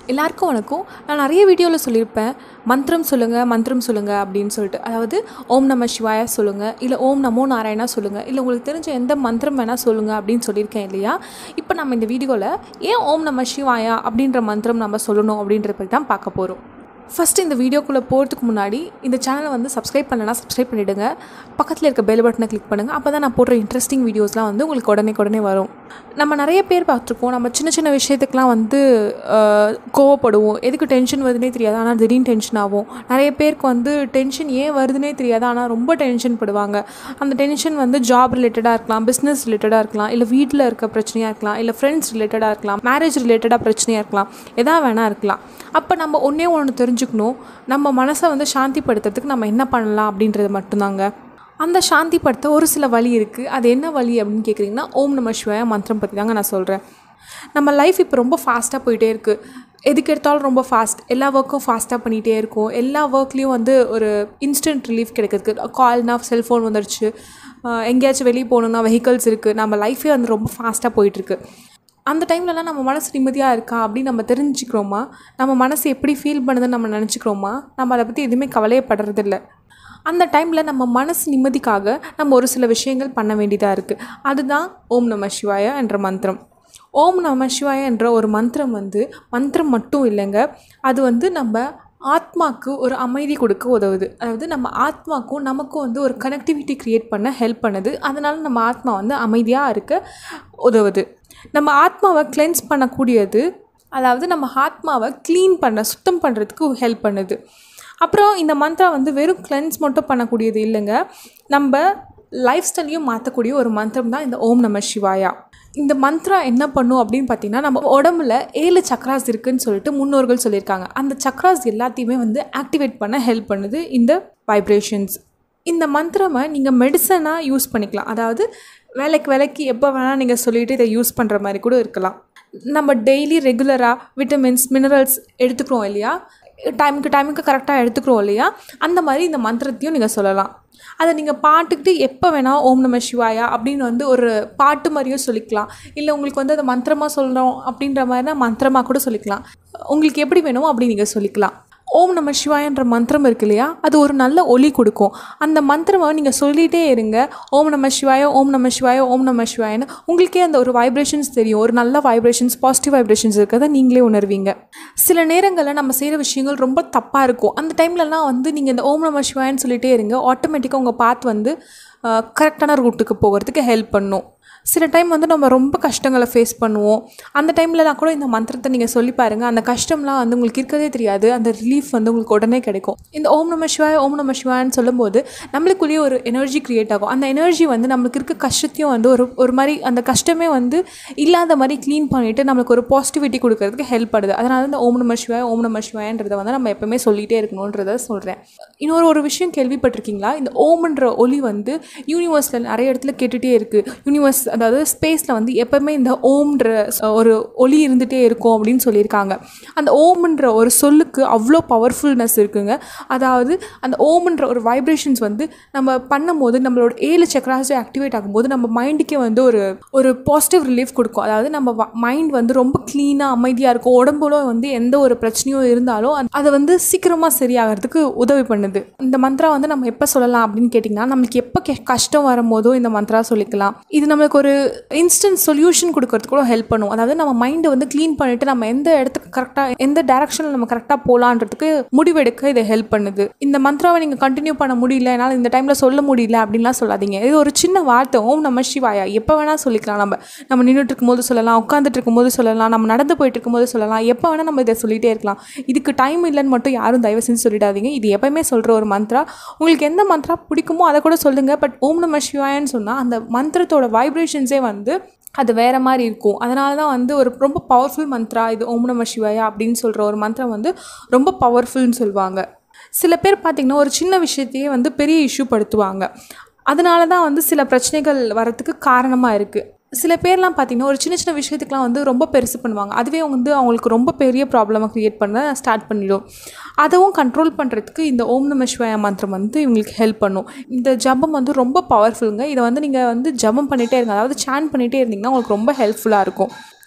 எல்லாருக்கும் வணக்கம் நான் நிறைய வீடியோவில் சொல்லியிருப்பேன் மந்திரம் சொல்லுங்கள் மந்திரம் சொல்லுங்கள் அப்படின்னு சொல்லிட்டு அதாவது ஓம் நம சிவாயா சொல்லுங்கள் இல்லை ஓம் நமோ நாராயணா சொல்லுங்கள் இல்லை உங்களுக்கு தெரிஞ்ச எந்த மந்திரம் வேணால் சொல்லுங்கள் அப்படின்னு சொல்லியிருக்கேன் இல்லையா இப்போ நம்ம இந்த வீடியோவில் ஏன் ஓம் நம சிவாயா அப்படின்ற மந்திரம் நம்ம சொல்லணும் அப்படின்றத பற்றி தான் பார்க்க போகிறோம் ஃபஸ்ட்டு இந்த வீடியோக்குள்ளே போகிறதுக்கு முன்னாடி இந்த சேனலை வந்து சப்ஸ்கிரைப் பண்ணலன்னா சப்ஸ்கிரைப் பண்ணிவிடுங்க பக்கத்தில் இருக்க பெல் பட்டனை கிளிக் பண்ணுங்கள் அப்போ தான் நான் போடுற இன்ட்ரெஸ்டிங் வீடியோஸ்லாம் வந்து உங்களுக்கு உடனே உடனே வரும் நம்ம நிறைய பேர் பார்த்துருக்கோம் நம்ம சின்ன சின்ன விஷயத்துக்குலாம் வந்து ஆஹ், கோவப்படுவோம் எதுக்கு டென்ஷன் வருதுனே தெரியாது ஆனால் திடீர்னு டென்ஷன் ஆகும் நிறைய பேருக்கு வந்து டென்ஷன் ஏன் வருதுனே தெரியாது ஆனால் ரொம்ப டென்ஷன் படுவாங்க அந்த டென்ஷன் வந்து ஜாப் ரிலேட்டடாக இருக்கலாம் பிஸ்னஸ் ரிலேட்டடாக இருக்கலாம் இல்லை வீட்டில் இருக்க பிரச்சனையாக இருக்கலாம் இல்லை ஃப்ரெண்ட்ஸ் ரிலேட்டடாக இருக்கலாம் மேரேஜ் ரிலேட்டடாக பிரச்சனையாக இருக்கலாம் எதா வேணால் இருக்கலாம் அப்போ நம்ம ஒன்றே ஒன்று தெரிஞ்சுக்கணும் நம்ம மனசை வந்து சாந்திப்படுத்துறதுக்கு நம்ம என்ன பண்ணலாம் அப்படின்றது மட்டும்தாங்க அந்த சாந்திப்படுத்த ஒரு சில வழி இருக்குது அது என்ன வழி அப்படின்னு கேட்குறீங்கன்னா ஓம் நம சிவாய மந்திரம் பற்றி தாங்க நான் சொல்கிறேன் நம்ம லைஃப் இப்போ ரொம்ப ஃபாஸ்ட்டாக போயிட்டே இருக்குது எதுக்கு எடுத்தாலும் ரொம்ப ஃபாஸ்ட் எல்லா ஒர்க்கும் ஃபாஸ்ட்டாக பண்ணிகிட்டே இருக்கும் எல்லா ஒர்க்லேயும் வந்து ஒரு இன்ஸ்டன்ட் ரிலீஃப் கிடைக்கிறதுக்கு கால்னா செல்ஃபோன் வந்துருச்சு ஆஹ் எங்கேயாச்சும் வெளியே போகணுன்னா வெஹிக்கல்ஸ் இருக்குது நம்ம லைஃபே வந்து ரொம்ப ஃபாஸ்ட்டாக போயிட்டுருக்கு அந்த டைம்லலாம் நம்ம மனசு நிம்மதியாக இருக்கா அப்படின்னு நம்ம தெரிஞ்சுக்கிறோமா நம்ம மனசு எப்படி ஃபீல் பண்ணுதுன்னு நம்ம நினச்சிக்கிறோமா நம்ம அதை பற்றி எதுவுமே கவலையே படுறதில்ல அந்த டைமில் நம்ம மனசு நிம்மதிக்காக நம்ம ஒரு சில விஷயங்கள் பண்ண வேண்டியதாக இருக்குது அதுதான் ஓம் நம சிவாய என்ற மந்திரம் ஓம் நம சிவாய என்ற ஒரு மந்திரம் வந்து மந்திரம் மட்டும் இல்லைங்க அது வந்து நம்ம ஆத்மாக்கு ஒரு அமைதி கொடுக்க உதவுது அதாவது நம்ம ஆத்மாக்கும் நமக்கும் வந்து ஒரு கனெக்டிவிட்டி க்ரியேட் பண்ண ஹெல்ப் பண்ணுது அதனால் நம்ம ஆத்மா வந்து அமைதியாக இருக்க உதவுது நம்ம ஆத்மாவை கிளென்ஸ் பண்ணக்கூடியது அதாவது நம்ம ஆத்மாவை க்ளீன் பண்ண சுத்தம் பண்ணுறதுக்கு ஹெல்ப் பண்ணுது அப்புறம் இந்த மந்த்ரா வந்து வெறும் கிளென்ஸ் மட்டும் பண்ணக்கூடியது இல்லைங்க நம்ம லைஃப் ஸ்டைலையும் மாற்றக்கூடிய ஒரு மந்திரம் தான் இந்த ஓம் நம சிவாயா இந்த மந்த்ரா என்ன பண்ணும் அப்படின்னு பார்த்தீங்கன்னா நம்ம உடம்புல ஏழு சக்ராஸ் இருக்குன்னு சொல்லிட்டு முன்னோர்கள் சொல்லியிருக்காங்க அந்த சக்ராஸ் எல்லாத்தையுமே வந்து ஆக்டிவேட் பண்ண ஹெல்ப் பண்ணுது இந்த வைப்ரேஷன்ஸ் இந்த மந்திரமை நீங்கள் மெடிசனாக யூஸ் பண்ணிக்கலாம் அதாவது வேலைக்கு வேலைக்கு எப்போ வேணால் நீங்கள் சொல்லிட்டு இதை யூஸ் பண்ணுற மாதிரி கூட இருக்கலாம் நம்ம டெய்லி ரெகுலராக விட்டமின்ஸ் மினரல்ஸ் எடுத்துக்கிறோம் இல்லையா டைமுக்கு டைமுக்கு கரெக்டாக எடுத்துக்கிறோம் இல்லையா அந்த மாதிரி இந்த மந்திரத்தையும் நீங்கள் சொல்லலாம் அதை நீங்கள் பாட்டுக்கிட்டு எப்போ வேணால் ஓம் நம சிவாயா அப்படின்னு வந்து ஒரு பாட்டு மாதிரியும் சொல்லிக்கலாம் இல்லை உங்களுக்கு வந்து அதை மந்திரமாக சொல்லணும் அப்படின்ற மாதிரினா மந்திரமாக கூட சொல்லிக்கலாம் உங்களுக்கு எப்படி வேணுமோ அப்படி நீங்கள் சொல்லிக்கலாம் ஓம் நம சிவாயன்ற மந்திரம் இருக்கு இல்லையா அது ஒரு நல்ல ஒலி கொடுக்கும் அந்த மந்திரமை நீங்கள் சொல்லிகிட்டே இருங்க ஓம் நம சிவாய ஓம் நம சிவாய ஓம் நம சிவாயன்னு உங்களுக்கே அந்த ஒரு வைப்ரேஷன்ஸ் தெரியும் ஒரு நல்ல வைப்ரேஷன்ஸ் பாசிட்டிவ் வைப்ரேஷன்ஸ் இருக்கிறத நீங்களே உணர்வீங்க சில நேரங்களில் நம்ம செய்கிற விஷயங்கள் ரொம்ப தப்பாக இருக்கும் அந்த டைம்லலாம் வந்து நீங்கள் இந்த ஓம் நம சிவாயன்னு சொல்லிகிட்டே இருங்க ஆட்டோமேட்டிக்காக உங்கள் பாத் வந்து கரெக்டான ரூட்டுக்கு போகிறதுக்கு ஹெல்ப் பண்ணும் சில டைம் வந்து நம்ம ரொம்ப கஷ்டங்களை ஃபேஸ் பண்ணுவோம் அந்த டைம்லலாம் கூட இந்த மந்திரத்தை நீங்கள் சொல்லி பாருங்கள் அந்த கஷ்டம்லாம் வந்து உங்களுக்கு இருக்கதே தெரியாது அந்த ரிலீஃப் வந்து உங்களுக்கு உடனே கிடைக்கும் இந்த ஓம் நம சிவாய ஓம் நம சிவாயன்னு சொல்லும்போது நம்மளுக்குள்ளேயே ஒரு எனர்ஜி க்ரியேட் ஆகும் அந்த எனர்ஜி வந்து நம்மளுக்கு இருக்க கஷ்டத்தையும் வந்து ஒரு ஒரு மாதிரி அந்த கஷ்டமே வந்து இல்லாத மாதிரி க்ளீன் பண்ணிவிட்டு நம்மளுக்கு ஒரு பாசிட்டிவிட்டி கொடுக்கறதுக்கு ஹெல்ப் பண்ணுது அதனால இந்த ஓம் நம சிவாய ஓம் நம சிவாயன்றதை வந்து நம்ம எப்பவுமே சொல்லிகிட்டே இருக்கணுன்றத சொல்கிறேன் இன்னொரு ஒரு விஷயம் கேள்விப்பட்டிருக்கீங்களா இந்த ஓம்ன்ற ஒலி வந்து யூனிவர்ஸில் நிறைய இடத்துல கேட்டுகிட்டே இருக்குது யூனிவர்ஸ் அதாவது ஸ்பேஸில் வந்து எப்போவுமே இந்த ஓம்ன்ற ஸ்- ஒரு ஒலி இருந்துகிட்டே இருக்கும் அப்படின்னு சொல்லியிருக்காங்க அந்த ஓம்ன்ற ஒரு சொல்லுக்கு அவ்வளோ பவர்ஃபுல்னஸ் இருக்குங்க அதாவது அந்த ஓம்ன்ற ஒரு வைப்ரேஷன்ஸ் வந்து நம்ம பண்ணும்போது நம்மளோட ஏழு சக்கராஸே ஆக்டிவேட் ஆகும்போது நம்ம மைண்டுக்கே வந்து ஒரு ஒரு பாசிட்டிவ் ரிலீஃப் கொடுக்கும் அதாவது நம்ம மைண்ட் வந்து ரொம்ப க்ளீனாக அமைதியாக இருக்கும் உடம்புல வந்து எந்த ஒரு பிரச்சனையும் இருந்தாலும் அது- அதை வந்து சீக்கிரமாக சரியாகிறதுக்கு உதவி பண்ணுது இந்த மந்த்ரா வந்து நம்ம எப்போ சொல்லலாம் அப்படின்னு கேட்டிங்கன்னா நம்மளுக்கு எப்போ கே கஷ்டம் வரும்போதோ இந்த மந்த்ரா சொல்லிக்கலாம் இது நம்மளுக்கு ஒரு இன்ஸ்டன்ட் சொல்யூஷன் கொடுக்கறதுக்கு கூட ஹெல்ப் பண்ணும் அதாவது நம்ம மைண்டை வந்து க்ளீன் பண்ணிட்டு நம்ம எந்த இடத்துக்கு கரெக்டாக எந்த டேரக்ஷனில் நம்ம கரெக்டாக போகலான்றதுக்கு முடிவெடுக்க இது ஹெல்ப் பண்ணுது இந்த மந்த்ராவை நீங்கள் கண்டினியூ பண்ண முடியல என்னால் இந்த டைமில் சொல்ல முடியல அப்படின்லாம் சொல்லாதீங்க இது ஒரு சின்ன வார்த்தை ஓம் நம்ம சிவாயா எப்போ வேணால் சொல்லிக்கலாம் நம்ம நம்ம நின்றுட்டு இருக்கும்போது சொல்லலாம் உட்காந்துட்டு இருக்கும்போது சொல்லலாம் நம்ம நடந்து போயிட்டு இருக்கும்போது சொல்லலாம் எப்போ வேணால் நம்ம இதை சொல்லிகிட்டே இருக்கலாம் இதுக்கு டைம் இல்லைன்னு மட்டும் யாரும் தயவு செஞ்சு சொல்லிடாதீங்க இது எப்பவுமே சொல்கிற ஒரு மந்த்ரா உங்களுக்கு எந்த மந்த்ரா பிடிக்குமோ அதை கூட சொல்லுங்கள் பட் ஓம் நம சிவாயன்னு சொன்னால் அந்த மந்திரத்தோட வைப்ரேஷன்ஸே வந்து அது வேறு மாதிரி இருக்கும் அதனால தான் வந்து ஒரு ரொம்ப பவர்ஃபுல் மந்த்ரா இது ஓம் நம சிவாயா அப்படின்னு சொல்கிற ஒரு மந்திரம் வந்து ரொம்ப பவர்ஃபுல்னு சொல்லுவாங்க சில பேர் பார்த்திங்கன்னா ஒரு சின்ன விஷயத்தையே வந்து பெரிய இஷ்யூ படுத்துவாங்க அதனால தான் வந்து சில பிரச்சனைகள் வரத்துக்கு காரணமாக இருக்குது சில பேர்லாம் பார்த்திங்கன்னா ஒரு சின்ன சின்ன விஷயத்துக்குலாம் வந்து ரொம்ப பெருசு பண்ணுவாங்க அதுவே வந்து அவங்களுக்கு ரொம்ப பெரிய ப்ராப்ளமை க்ரியேட் பண்ண ஸ்டார்ட் பண்ணிடும் அதுவும் கண்ட்ரோல் பண்ணுறதுக்கு இந்த ஓம் நம சிவாய மந்திரம் வந்து இவங்களுக்கு ஹெல்ப் பண்ணும் இந்த ஜபம் வந்து ரொம்ப பவர்ஃபுல்லுங்க இதை வந்து நீங்கள் வந்து ஜபம் பண்ணிகிட்டே இருங்க அதாவது சேன் பண்ணிகிட்டே இருந்தீங்கன்னா உங்களுக்கு ரொம்ப ஹெல்ப்ஃபுல்லாக இருக்கும்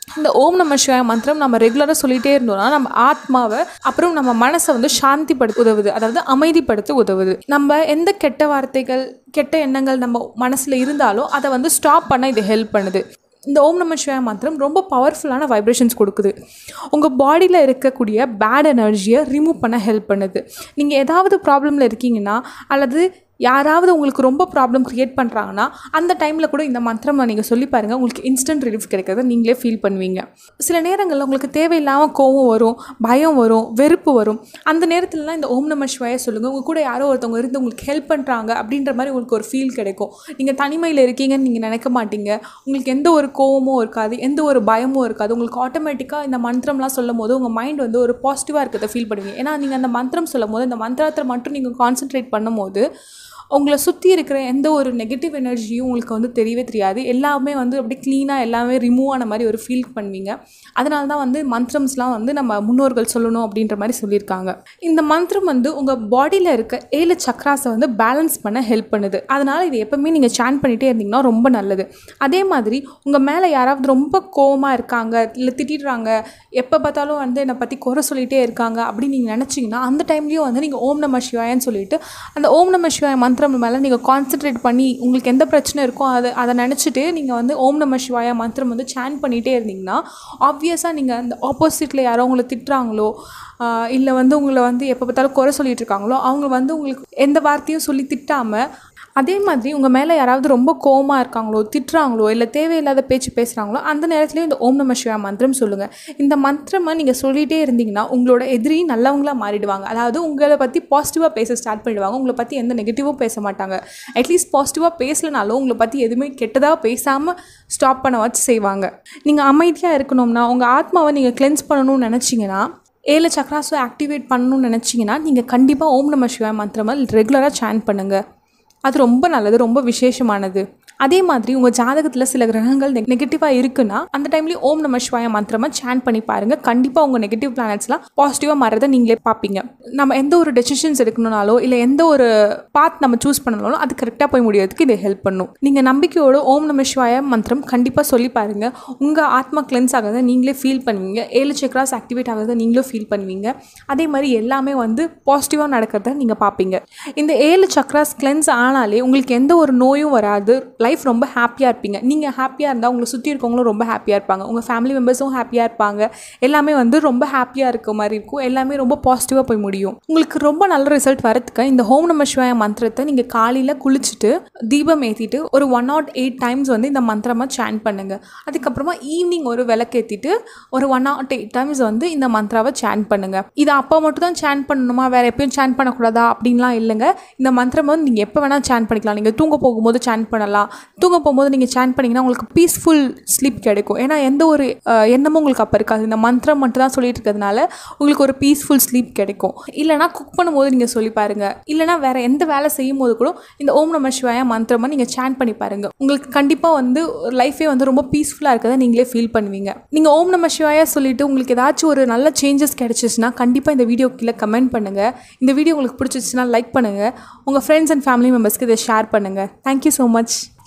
இந்த ஓம் நம சிவாய மந்திரம் நம்ம ரெகுலராக சொல்லிகிட்டே இருந்தோம்னா நம்ம ஆத்மாவை அப்புறம் நம்ம மனசை வந்து சாந்திப்படுத்த உதவுது அதாவது அமைதிப்படுத்த உதவுது நம்ம எந்த கெட்ட வார்த்தைகள் கெட்ட எண்ணங்கள் நம்ம மனசில் இருந்தாலும் அதை வந்து ஸ்டாப் பண்ண இது ஹெல்ப் பண்ணுது இந்த ஓம் நம சிவாய மந்திரம் ரொம்ப பவர்ஃபுல்லான வைப்ரேஷன்ஸ் கொடுக்குது உங்கள் பாடியில் இருக்கக்கூடிய பேட் எனர்ஜியை ரிமூவ் பண்ண ஹெல்ப் பண்ணுது நீங்கள் ஏதாவது ப்ராப்ளமில் இருக்கீங்கன்னா அல்லது யாராவது உங்களுக்கு ரொம்ப ப்ராப்ளம் க்ரியேட் பண்ணுறாங்கன்னா அந்த டைமில் கூட இந்த மந்திரம் நீங்கள் சொல்லி பாருங்கள் உங்களுக்கு இன்ஸ்டன்ட் ரிலீஃப் கிடைக்கிறத நீங்களே ஃபீல் பண்ணுவீங்க சில நேரங்களில் உங்களுக்கு தேவையில்லாமல் கோவம் வரும் பயம் வரும் வெறுப்பு வரும் அந்த நேரத்துலலாம் இந்த ஓம் நம சிவாய சொல்லுங்கள் உங்கள் கூட யாரோ ஒருத்தவங்க இருந்து உங்களுக்கு ஹெல்ப் பண்ணுறாங்க அப்படின்ற மாதிரி உங்களுக்கு ஒரு ஃபீல் கிடைக்கும் நீங்கள் தனிமையில் இருக்கீங்கன்னு நீங்கள் நினைக்க மாட்டீங்க உங்களுக்கு எந்த ஒரு கோவமும் இருக்காது எந்த ஒரு பயமும் இருக்காது உங்களுக்கு ஆட்டோமேட்டிக்காக இந்த மந்திரம்லாம் சொல்லும் போது உங்கள் மைண்ட் வந்து ஒரு பாசிட்டிவாக இருக்கிறத ஃபீல் பண்ணுவீங்க ஏன்னா நீங்கள் அந்த மந்திரம் சொல்லும் போது இந்த மந்திரத்தை மட்டும் நீங்கள் கான்சென்ட்ரேட் பண்ணும்போது உங்களை சுற்றி இருக்கிற எந்த ஒரு நெகட்டிவ் எனர்ஜியும் உங்களுக்கு வந்து தெரியவே தெரியாது எல்லாமே வந்து அப்படியே க்ளீனாக எல்லாமே ரிமூவ் ஆன மாதிரி ஒரு ஃபீல் பண்ணுவீங்க அதனால தான் வந்து மந்த்ரம்ஸ்லாம் வந்து நம்ம முன்னோர்கள் சொல்லணும் அப்படின்ற மாதிரி சொல்லியிருக்காங்க இந்த மந்திரம் வந்து உங்கள் பாடியில் இருக்க ஏழு சக்ராஸை வந்து பேலன்ஸ் பண்ண ஹெல்ப் பண்ணுது அதனால் இது எப்போவுமே நீங்கள் சேன் பண்ணிகிட்டே இருந்தீங்கன்னா ரொம்ப நல்லது அதே மாதிரி உங்கள் மேலே யாராவது ரொம்ப கோவமாக இருக்காங்க இல்லை திட்டிடுறாங்க எப்போ பார்த்தாலும் வந்து என்னை பற்றி குறை சொல்லிகிட்டே இருக்காங்க அப்படின்னு நீங்கள் நினச்சிங்கன்னா அந்த டைம்லேயும் வந்து நீங்கள் ஓம் நம சிவாயன்னு சொல்லிட்டு அந்த ஓம் நம சிவாய மந்திரம் மேலே நீங்கள் கான்சென்ட்ரேட் பண்ணி உங்களுக்கு எந்த பிரச்சனை இருக்கோ அதை அதை நினச்சிட்டு நீங்கள் வந்து ஓம் நம சிவாய மந்திரம் வந்து சேன் பண்ணிகிட்டே இருந்தீங்கன்னா ஆப்வியஸாக நீங்கள் அந்த ஆப்போசிட்டில் யாரோ உங்களை திட்டுறாங்களோ இல்லை வந்து உங்களை வந்து எப்போ பார்த்தாலும் குறை சொல்லிட்டு இருக்காங்களோ அவங்க வந்து உங்களுக்கு எந்த வார்த்தையும் சொல்லி திட்டாமல் அதே மாதிரி உங்கள் மேலே யாராவது ரொம்ப கோவமாக இருக்காங்களோ திட்டுறாங்களோ இல்லை தேவையில்லாத பேச்சு பேசுகிறாங்களோ அந்த நேரத்துலையும் இந்த ஓம் நம சிவா மந்திரம் சொல்லுங்கள் இந்த மந்திரமை நீங்கள் சொல்லிகிட்டே இருந்தீங்கன்னா உங்களோட எதிரி நல்லவங்களாக மாறிடுவாங்க அதாவது உங்களை பற்றி பாசிட்டிவாக பேச ஸ்டார்ட் பண்ணிடுவாங்க உங்களை பற்றி எந்த நெகட்டிவும் பேச மாட்டாங்க அட்லீஸ்ட் பாசிட்டிவாக பேசலனாலும் உங்களை பற்றி எதுவுமே கெட்டதாக பேசாமல் ஸ்டாப் பண்ண வச்சு செய்வாங்க நீங்கள் அமைதியாக இருக்கணும்னா உங்கள் ஆத்மாவை நீங்கள் கிளென்ஸ் பண்ணணும்னு நினச்சிங்கன்னா ஏழு சக்ராஸை ஆக்டிவேட் பண்ணணும்னு நினச்சிங்கன்னா நீங்கள் கண்டிப்பாக ஓம் நம சிவாய் மந்திரமா ரெகுலராக சேன் பண்ணுங்கள் அது ரொம்ப நல்லது ரொம்ப விசேஷமானது அதே மாதிரி உங்கள் ஜாதகத்தில் சில கிரகங்கள் நெகட்டிவாக இருக்குன்னா அந்த டைம்லேயும் ஓம் நம சிவாய மந்திரமா சேன் பண்ணி பாருங்கள் கண்டிப்பாக உங்கள் நெகட்டிவ் பிளானட்ஸ்லாம் பாசிட்டிவாக மாறதை நீங்களே பார்ப்பீங்க நம்ம எந்த ஒரு டெசிஷன்ஸ் எடுக்கணும்னாலோ இல்லை எந்த ஒரு பாத் நம்ம சூஸ் பண்ணனாலும் அது கரெக்டாக போய் முடியறதுக்கு இது ஹெல்ப் பண்ணும் நீங்கள் நம்பிக்கையோட ஓம் நம சிவாய மந்திரம் கண்டிப்பாக சொல்லி பாருங்கள் உங்கள் ஆத்மா கிளென்ஸ் ஆகிறத நீங்களே ஃபீல் பண்ணுவீங்க ஏழு சக்கராஸ் ஆக்டிவேட் ஆகிறத நீங்களும் ஃபீல் பண்ணுவீங்க அதே மாதிரி எல்லாமே வந்து பாசிட்டிவாக நடக்கிறத நீங்கள் பார்ப்பீங்க இந்த ஏழு சக்கராஸ் கிளென்ஸ் ஆனாலே உங்களுக்கு எந்த ஒரு நோயும் வராது லைஃப் ரொம்ப ஹாப்பியாக இருப்பீங்க நீங்கள் ஹாப்பியாக இருந்தால் உங்களை சுற்றி இருக்கவங்களும் ரொம்ப ஹாப்பியாக இருப்பாங்க உங்கள் ஃபேமிலி மெம்பர்ஸும் ஹாப்பியாக இருப்பாங்க எல்லாமே வந்து ரொம்ப ஹாப்பியாக இருக்க மாதிரி இருக்கும் எல்லாமே ரொம்ப பாசிட்டிவாக போய் முடியும் உங்களுக்கு ரொம்ப நல்ல ரிசல்ட் வரதுக்கு இந்த ஹோம் நம சிவாய மந்திரத்தை நீங்கள் காலையில் குளிச்சுட்டு தீபம் ஏற்றிட்டு ஒரு ஒன் நாட் எயிட் டைம்ஸ் வந்து இந்த மந்திரமாக சேன் பண்ணுங்கள் அதுக்கப்புறமா ஈவினிங் ஒரு விளக்கேற்றிட்டு ஒரு ஒன் நாட் எயிட் டைம்ஸ் வந்து இந்த மந்திராவை சேன் பண்ணுங்கள் இது அப்போ மட்டும் தான் சேன் பண்ணணுமா வேறு எப்பயும் சேன் பண்ணக்கூடாதா அப்படின்லாம் இல்லைங்க இந்த மந்திரம் வந்து நீங்கள் எப்போ வேணால் சேன் பண்ணிக்கலாம் நீங்கள் தூங்க போகும்போது சேன் பண்ணலாம் தூங்க போகும்போது நீங்கள் சேன் பண்ணிங்கன்னா உங்களுக்கு பீஸ்ஃபுல் ஸ்லீப் கிடைக்கும் ஏன்னா எந்த ஒரு அஹ், எண்ணமும் உங்களுக்கு அப்போ இருக்காது இந்த மந்திரம் மட்டும் தான் சொல்லிட்டு இருக்கிறதுனால உங்களுக்கு ஒரு பீஸ்ஃபுல் ஸ்லீப் கிடைக்கும் இல்லைனா குக் பண்ணும்போது நீங்கள் சொல்லி பாருங்கள் இல்லைனா வேறு எந்த வேலை செய்யும் போது கூட இந்த ஓம் நம சிவாய மந்திரமாக நீங்கள் சேன் பண்ணி பாருங்கள் உங்களுக்கு கண்டிப்பாக வந்து லைஃபே வந்து ரொம்ப பீஸ்ஃபுல்லாக இருக்கிறத நீங்களே ஃபீல் பண்ணுவீங்க நீங்கள் ஓம் நம சிவாயா சொல்லிட்டு உங்களுக்கு ஏதாச்சும் ஒரு நல்ல சேஞ்சஸ் கிடைச்சிச்சுன்னா கண்டிப்பாக இந்த வீடியோ கீழே கமெண்ட் பண்ணுங்கள் இந்த வீடியோ உங்களுக்கு பிடிச்சிச்சுன்னா லைக் பண்ணுங்கள் உங்கள் ஃப்ரெண்ட்ஸ் அண்ட் ஃபேமிலி மெம்பர்ஸ்க்கு இதை ஷேர் பண்ணுங்கள் தேங்க்யூ ஸோ மச்